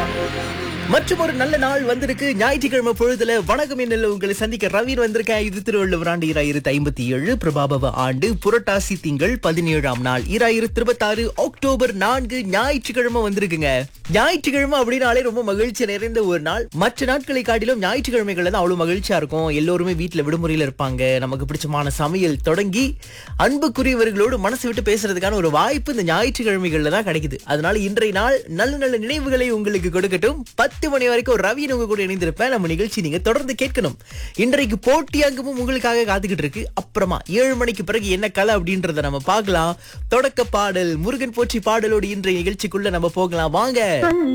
மற்றும் ஒரு நல்ல நாள் வந்திருக்கு ஞாயிற்றுக்கிழமை பொழுதுல வணக்கம் என்னல உங்களை சந்திக்க ரவீன் வந்திருக்கேன் இது திருவள்ளுவர் ஆண்டு இராயிரத்தி ஐம்பத்தி ஏழு பிரபாபவ ஆண்டு புரட்டாசி திங்கள் பதினேழாம் நாள் இராயிரத்தி இருபத்தாறு அக்டோபர் நான்கு ஞாயிற்றுக்கிழமை வந்திருக்குங்க ஞாயிற்றுக்கிழமை அப்படின்னாலே ரொம்ப மகிழ்ச்சி நிறைந்த ஒரு நாள் மற்ற நாட்களை காட்டிலும் ஞாயிற்றுக்கிழமைகள்ல தான் அவ்வளவு மகிழ்ச்சியா இருக்கும் எல்லோருமே வீட்டுல விடுமுறையில இருப்பாங்க நமக்கு பிடிச்சமான சமையல் தொடங்கி அன்புக்குரியவர்களோடு மனசு விட்டு பேசுறதுக்கான ஒரு வாய்ப்பு இந்த ஞாயிற்றுக்கிழமைகள்ல தான் கிடைக்குது அதனால இன்றைய நாள் நல்ல நல்ல நினைவுகளை உங்களுக்கு கொடுக்கட்டும் பத்து மணி வரைக்கும் ரவி உங்க கூட இணைந்திருப்பேன் நம்ம நிகழ்ச்சி நீங்க தொடர்ந்து கேட்கணும் இன்றைக்கு போட்டி அங்கமும் உங்களுக்காக காத்துக்கிட்டு இருக்கு அப்புறமா ஏழு மணிக்கு பிறகு என்ன கலை அப்படின்றத நம்ம பார்க்கலாம் தொடக்க பாடல் முருகன் போற்றி பாடலோடு இன்றைய நிகழ்ச்சிக்குள்ள நம்ம போகலாம் வாங்க